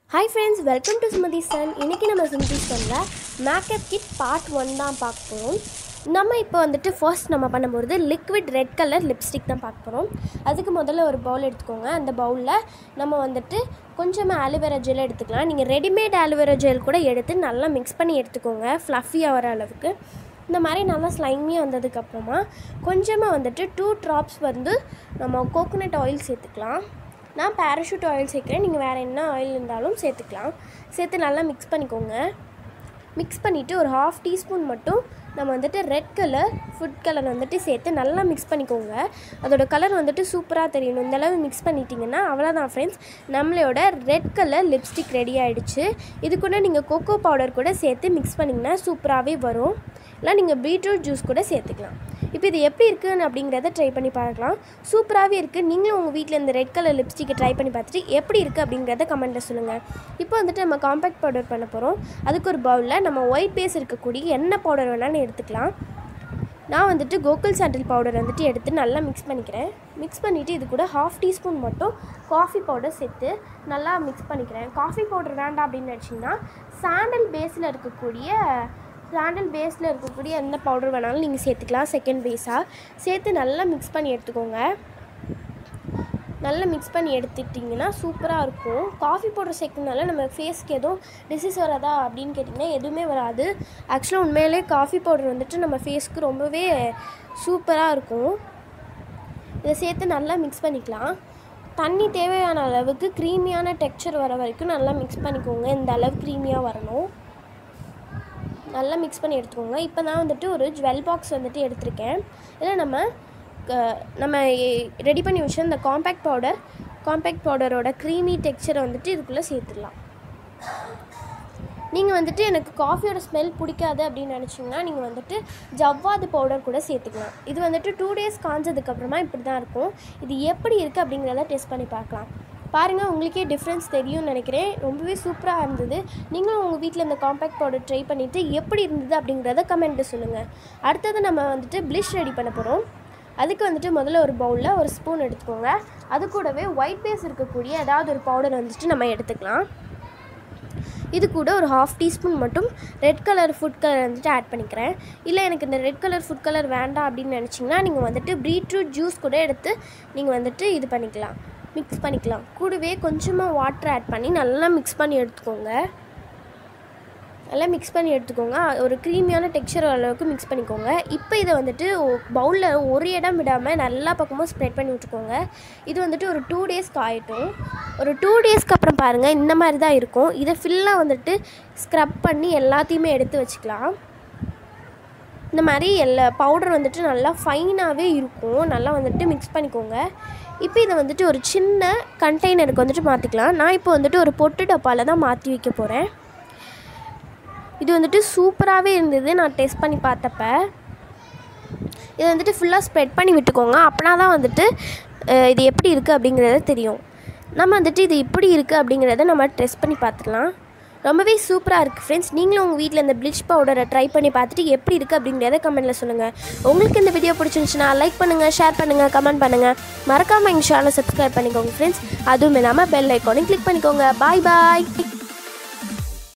hi friends welcome to Sumathi sun இன்றைக்கி நம்ம சுமதி சனில் மேக்கப் கிட் பார்ட் ஒன் தான் பார்க்க போகிறோம் நம்ம இப்போ வந்துட்டு ஃபர்ஸ்ட் நம்ம பண்ண போகிறது லிக்விட் ரெட் கலர் லிப்ஸ்டிக் தான் பார்க்க போகிறோம் அதுக்கு முதல்ல ஒரு பவுல் எடுத்துக்கோங்க அந்த பவுலில் நம்ம வந்துட்டு கொஞ்சமாக ஆலிவேரா ஜெல் எடுத்துக்கலாம் நீங்கள் ரெடிமேட் ஆலிவேரா ஜெல் கூட எடுத்து நல்லா மிக்ஸ் பண்ணி எடுத்துக்கோங்க ஃப்ளஃபியாக வர அளவுக்கு இந்த மாதிரி நல்லா ஸ்லைமியாக வந்ததுக்கப்புறமா கொஞ்சமாக வந்துட்டு டூ ட்ராப்ஸ் வந்து நம்ம கோகோனட் ஆயில் சேர்த்துக்கலாம் நான் பேராஷூட் ஆயில் சேர்க்குறேன் நீங்கள் வேறு என்ன ஆயில் இருந்தாலும் சேர்த்துக்கலாம் சேர்த்து நல்லா மிக்ஸ் பண்ணிக்கோங்க மிக்ஸ் பண்ணிவிட்டு ஒரு ஹாஃப் டீஸ்பூன் மட்டும் நம்ம வந்துட்டு ரெட் கலர் ஃபுட் கலர் வந்துட்டு சேர்த்து நல்லா மிக்ஸ் பண்ணிக்கோங்க அதோட கலர் வந்துட்டு சூப்பராக தெரியணும் இந்த அளவு மிக்ஸ் பண்ணிட்டீங்கன்னா அவ்வளோதான் ஃப்ரெண்ட்ஸ் நம்மளோட ரெட் கலர் லிப்ஸ்டிக் ரெடி ஆகிடுச்சு இது கூட நீங்கள் கொக்கோ பவுடர் கூட சேர்த்து மிக்ஸ் பண்ணிங்கன்னா சூப்பராகவே வரும் இல்லை நீங்கள் பீட்ரூட் ஜூஸ் கூட சேர்த்துக்கலாம் இப்போ இது எப்படி இருக்குன்னு அப்படிங்கிறத ட்ரை பண்ணி பார்க்கலாம் சூப்பராகவே இருக்குது நீங்களும் உங்கள் வீட்டில் இந்த ரெட் கலர் லிப்ஸ்டிக்கை ட்ரை பண்ணி பார்த்துட்டு எப்படி இருக்குது அப்படிங்கிறத கமெண்ட்டில் சொல்லுங்கள் இப்போ வந்துட்டு நம்ம காம்பேக்ட் பவுடர் பண்ண போகிறோம் அதுக்கு ஒரு பவுலில் நம்ம ஒயிட் பேஸ் இருக்கக்கூடிய என்ன பவுடர் வேணாலும் எடுத்துக்கலாம் நான் வந்துட்டு கோகுல் சாண்டில் பவுடர் வந்துட்டு எடுத்து நல்லா மிக்ஸ் பண்ணிக்கிறேன் மிக்ஸ் பண்ணிவிட்டு இது கூட ஹாஃப் டீஸ்பூன் மட்டும் காஃபி பவுடர் சேர்த்து நல்லா மிக்ஸ் பண்ணிக்கிறேன் காஃபி பவுடர் வேண்டாம் அப்படின்னு நினச்சிங்கன்னா சாண்டல் பேஸில் இருக்கக்கூடிய சாண்டல் பேஸில் இருக்கக்கூடிய எந்த பவுடர் வேணாலும் நீங்கள் சேர்த்துக்கலாம் செகண்ட் பேஸாக சேர்த்து நல்லா மிக்ஸ் பண்ணி எடுத்துக்கோங்க நல்லா மிக்ஸ் பண்ணி எடுத்துட்டிங்கன்னா சூப்பராக இருக்கும் காஃபி பவுடர் சேர்க்கறதுனால நம்ம ஃபேஸ்க்கு எதுவும் டிசீஸ் வராதா அப்படின்னு கேட்டிங்கன்னா எதுவுமே வராது ஆக்சுவலாக உண்மையிலே காஃபி பவுடர் வந்துட்டு நம்ம ஃபேஸ்க்கு ரொம்பவே சூப்பராக இருக்கும் இதை சேர்த்து நல்லா மிக்ஸ் பண்ணிக்கலாம் தண்ணி தேவையான அளவுக்கு க்ரீமியான டெக்ஸ்சர் வர வரைக்கும் நல்லா மிக்ஸ் பண்ணிக்கோங்க இந்த அளவு க்ரீமியாக வரணும் நல்லா மிக்ஸ் பண்ணி எடுத்துக்கோங்க இப்போ நான் வந்துட்டு ஒரு ஜுவல் பாக்ஸ் வந்துட்டு எடுத்திருக்கேன் இதில் நம்ம க- நம்ம ரெடி பண்ணி வச்ச இந்த காம்பேக்ட் பவுடர் காம்பேக்ட் பவுடரோட க்ரீமி டெக்ஸ்சரை வந்துட்டு இதுக்குள்ளே சேர்த்துடலாம் நீங்கள் வந்துட்டு எனக்கு காஃபியோட ஸ்மெல் பிடிக்காது அப்படின்னு நினச்சிங்கன்னா நீங்கள் வந்துட்டு ஜவ்வாது பவுடர் கூட சேர்த்துக்கலாம் இது வந்துட்டு டூ டேஸ் காஞ்சதுக்கப்புறமா இப்படி தான் இருக்கும் இது எப்படி இருக்குது அப்படிங்கிறத டெஸ்ட் பண்ணி பார்க்கலாம் பாருங்கள் உங்களுக்கே டிஃப்ரென்ஸ் தெரியும்னு நினைக்கிறேன் ரொம்பவே சூப்பராக இருந்தது நீங்களும் உங்கள் வீட்டில் இந்த காம்பேக்ட் பவுடர் ட்ரை பண்ணிவிட்டு எப்படி இருந்தது அப்படிங்கிறத கமெண்ட்டில் சொல்லுங்கள் அடுத்தது நம்ம வந்துட்டு ப்ளிஷ் ரெடி பண்ண போகிறோம் அதுக்கு வந்துட்டு முதல்ல ஒரு பவுலில் ஒரு ஸ்பூன் எடுத்துக்கோங்க அது கூடவே ஒயிட் பேஸ் இருக்கக்கூடிய ஏதாவது ஒரு பவுடர் வந்துட்டு நம்ம எடுத்துக்கலாம் இது கூட ஒரு ஹாஃப் டீஸ்பூன் மட்டும் ரெட் கலர் ஃபுட் கலர் வந்துட்டு ஆட் பண்ணிக்கிறேன் இல்லை எனக்கு இந்த ரெட் கலர் ஃபுட் கலர் வேண்டாம் அப்படின்னு நினச்சிங்கன்னா நீங்கள் வந்துட்டு பீட்ரூட் ஜூஸ் கூட எடுத்து நீங்கள் வந்துட்டு இது பண்ணிக்கலாம் மிக்ஸ் பண்ணிக்கலாம் கூடவே கொஞ்சமாக வாட்டர் ஆட் பண்ணி நல்லா மிக்ஸ் பண்ணி எடுத்துக்கோங்க நல்லா மிக்ஸ் பண்ணி எடுத்துக்கோங்க ஒரு க்ரீமியான டெக்ஸ்சர் அளவுக்கு மிக்ஸ் பண்ணிக்கோங்க இப்போ இதை வந்துட்டு பவுலில் ஒரு இடம் விடாமல் நல்லா பக்கமும் ஸ்ப்ரெட் பண்ணி விட்டுக்கோங்க இது வந்துட்டு ஒரு டூ டேஸ்க்கு ஆகட்டும் ஒரு டூ டேஸ்க்கு அப்புறம் பாருங்கள் இந்த மாதிரி தான் இருக்கும் இதை ஃபுல்லாக வந்துட்டு ஸ்க்ரப் பண்ணி எல்லாத்தையுமே எடுத்து வச்சுக்கலாம் இந்த மாதிரி எல்லா பவுடர் வந்துட்டு நல்லா ஃபைனாகவே இருக்கும் நல்லா வந்துட்டு மிக்ஸ் பண்ணிக்கோங்க இப்போ இதை வந்துட்டு ஒரு சின்ன கண்டெய்னருக்கு வந்துட்டு மாற்றிக்கலாம் நான் இப்போ வந்துட்டு ஒரு பொட்டு டப்பாவில் தான் மாற்றி வைக்க போகிறேன் இது வந்துட்டு சூப்பராகவே இருந்தது நான் டெஸ்ட் பண்ணி பார்த்தப்ப இதை வந்துட்டு ஃபுல்லாக ஸ்ப்ரெட் பண்ணி விட்டுக்கோங்க அப்படின்னா தான் வந்துட்டு அஹ், இது எப்படி இருக்குது அப்படிங்கிறது தெரியும் நம்ம வந்துட்டு இது எப்படி இருக்குது அப்படிங்கிறத நம்ம டெஸ்ட் பண்ணி பார்த்துக்கலாம் ரொம்பவே சூப்பராக இருக்குது ஃப்ரெண்ட்ஸ் நீங்களும் உங்கள் வீட்டில் இந்த ப்ளிச் பவுடரை ட்ரை பண்ணி பார்த்துட்டு எப்படி இருக்குது அப்படிங்கிறத கமெண்ட்டில் சொல்லுங்கள் உங்களுக்கு இந்த வீடியோ பிடிச்சிருந்துச்சுன்னா லைக் பண்ணுங்கள் ஷேர் பண்ணுங்கள் கமெண்ட் பண்ணுங்கள் மறக்காமல் எங்கள் சேனலை சப்ஸ்கிரைப் பண்ணிக்கோங்க ஃப்ரெண்ட்ஸ் அதுவும் இல்லாமல் பெல் ஐக்கானையும் கிளிக் பண்ணிக்கோங்க பாய் பாய்